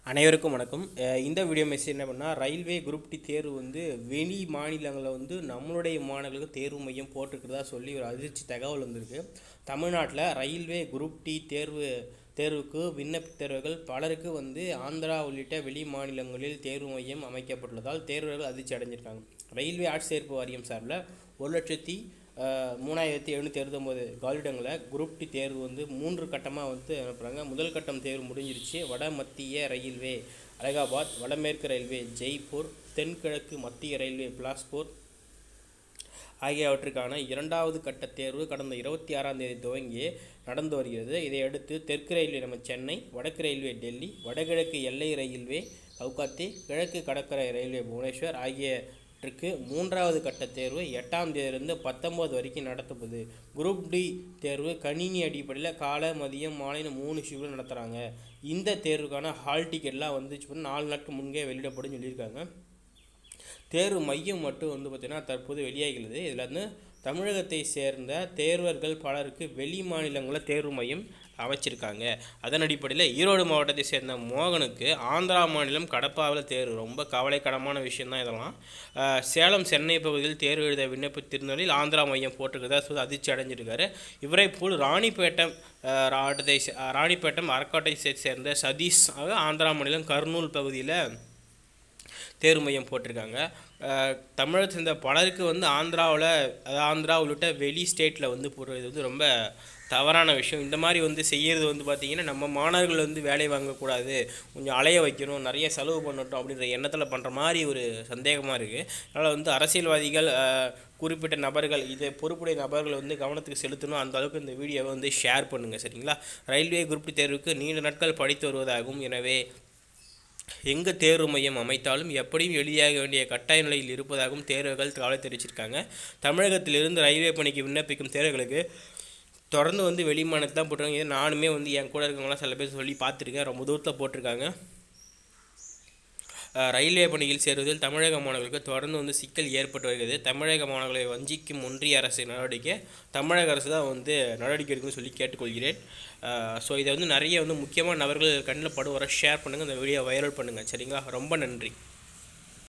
அனைவருக்கும் வணக்கம் அஹ் இந்த வீடியோ மெசேஜ் என்ன பண்ணால் ரயில்வே குரூப் டி தேர்வு வந்து வெளி மாநிலங்களில் வந்து நம்மளுடைய மாநிலங்களுக்கு தேர்வு மையம் போட்டிருக்கிறதா சொல்லி ஒரு அதிர்ச்சி தகவல் வந்திருக்கு தமிழ்நாட்டில் ரயில்வே குரூப் டி தேர்வு தேர்வுக்கு விண்ணப்பித்தவர்கள் பலருக்கு வந்து ஆந்திரா உள்ளிட்ட வெளி மாநிலங்களில் தேர்வு மையம் அமைக்கப்பட்டுள்ளதால் தேர்வர்கள் அதிர்ச்சி அடைஞ்சிருக்காங்க ரயில்வே ஆட்சேர்ப்பு வாரியம் சார்பில் ஒரு லட்சத்தி அஹ், மூணாயிரத்தி எழுநூற்றி அறுபத்தொம்போது காலிடங்களை குரூப் டி தேர்வு வந்து மூன்று கட்டமாக வந்து அனுப்புகிறாங்க முதல் கட்டம் தேர்வு முடிஞ்சிருச்சு வட மத்திய ரயில்வே அலகாபாத் வடமேற்கு ரயில்வே ஜெய்ப்பூர் தென்கிழக்கு மத்திய ரயில்வே பிலாஸ்பூர் ஆகியவற்றுக்கான இரண்டாவது கட்ட தேர்வு கடந்த இருபத்தி ஆறாம் தேதி துவங்கி நடந்து வருகிறது இதையடுத்து தெற்கு ரயில்வே நம்ம சென்னை வடக்கு ரயில்வே டெல்லி வடகிழக்கு எல்லை ரயில்வே கவுகாத்தி கிழக்கு கடற்கரை ரயில்வே புவனேஸ்வர் ஆகியவற்றுக்கு மூன்றாவது கட்ட தேர்வு எட்டாம் தேதியிலிருந்து பத்தொம்போது வரைக்கும் நடத்தப்படுது குரூப் டி தேர்வு கணினி அடிப்படையில் காலை மதியம் மாலைன்னு மூணு ஷிஃப்டில் நடத்துகிறாங்க இந்த தேர்வுக்கான ஹால் டிக்கெட்லாம் வந்து நாலு நாட்கள் முன்பே வெளியிடப்படும் சொல்லியிருக்காங்க தேர்வு மையம் மட்டும் வந்து பார்த்திங்கன்னா தற்போது வெளியாகிறது இதில் வந்து தமிழகத்தை சேர்ந்த தேர்வர்கள் பலருக்கு வெளி மாநிலங்களில் தேர்வு மையம் அமைச்சிருக்காங்க அதன் அடிப்படையில் ஈரோடு மாவட்டத்தை சேர்ந்த மோகனுக்கு ஆந்திரா மாநிலம் கடப்பாவில் தேர்வு ரொம்ப கவலைக்கிடமான விஷயம்தான் இதெல்லாம் அஹ், சேலம் சென்னை பகுதியில் தேர்வு எழுத விண்ணப்பித்திருந்தவரில் ஆந்திரா மையம் போட்டிருக்கிறதா சொல்லி அதிர்ச்சி அடைஞ்சிருக்காரு இவரை போல் ராணிப்பேட்டம் அஹ், ராட்டத்தை சே- ராணிப்பேட்டம் அரக்கோட்டை சேர்ந்த சதீஷ் ஆக ஆந்திரா மாநிலம் கர்னூல் பகுதியில் தேர்வு மையம் போட்டிருக்காங்க அஹ், தமிழகத்தை சேர்ந்த பலருக்கு வந்து ஆந்திராவில் அதாவது ஆந்திரா உள்ளிட்ட வெளி ஸ்டேட்டில் வந்து போடுறது வந்து ரொம்ப தவறான விஷயம் இந்த மாதிரி வந்து செய்கிறது வந்து பார்த்திங்கன்னா நம்ம மாணவர்கள் வந்து வேலை வாங்கக்கூடாது கொஞ்சம் அலைய வைக்கணும் நிறைய செலவு பண்ணட்டும் அப்படின்ற எண்ணத்தில் பண்ணுற மாதிரி ஒரு சந்தேகமாக இருக்குது அதனால் வந்து அரசியல்வாதிகள் அஹ், குறிப்பிட்ட நபர்கள் இதை பொறுப்புடைய நபர்கள் வந்து கவனத்துக்கு செலுத்தணும் அந்த அளவுக்கு இந்த வீடியோவை வந்து ஷேர் பண்ணுங்கள் சரிங்களா ரயில்வே குரூப் டி தேர்வுக்கு நீண்ட நாட்கள் படித்து வருவதாகவும் எனவே எங்கே தேர்வு மையம் அமைத்தாலும் எப்படியும் எளிதாக வேண்டிய கட்டாய நிலையில் இருப்பதாகவும் தேர்வுகள் கவலை தெரிவிச்சிருக்காங்க தமிழகத்திலிருந்து ரயில்வே பணிக்கு விண்ணப்பிக்கும் தேர்வுகளுக்கு தொடர்ந்து வந்து வெளிமாநிலத்தை தான் போட்டிருக்காங்க இது நானுமே வந்து என் கூட இருக்கவங்களாம் சில பேர் சொல்லி பார்த்துருக்கேன் ரொம்ப தூரத்தில் போட்டிருக்காங்க அஹ், ரயில்வே பணியில் சேருவதில் தமிழக மாணவர்களுக்கு தொடர்ந்து வந்து சிக்கல் ஏற்பட்டு வருகிறது தமிழக மாணவர்களை வஞ்சிக்கும் ஒன்றிய அரசு நடவடிக்கை தமிழக அரசு தான் வந்து நடவடிக்கை எடுக்கணும்னு சொல்லி கேட்டுக்கொள்கிறேன் ஸோ இதை வந்து நிறைய வந்து முக்கியமான நபர்கள் கண்ணில் படுவர ஷேர் பண்ணுங்கள் இந்த வீடியோ வைரல் பண்ணுங்கள் சரிங்களா ரொம்ப நன்றி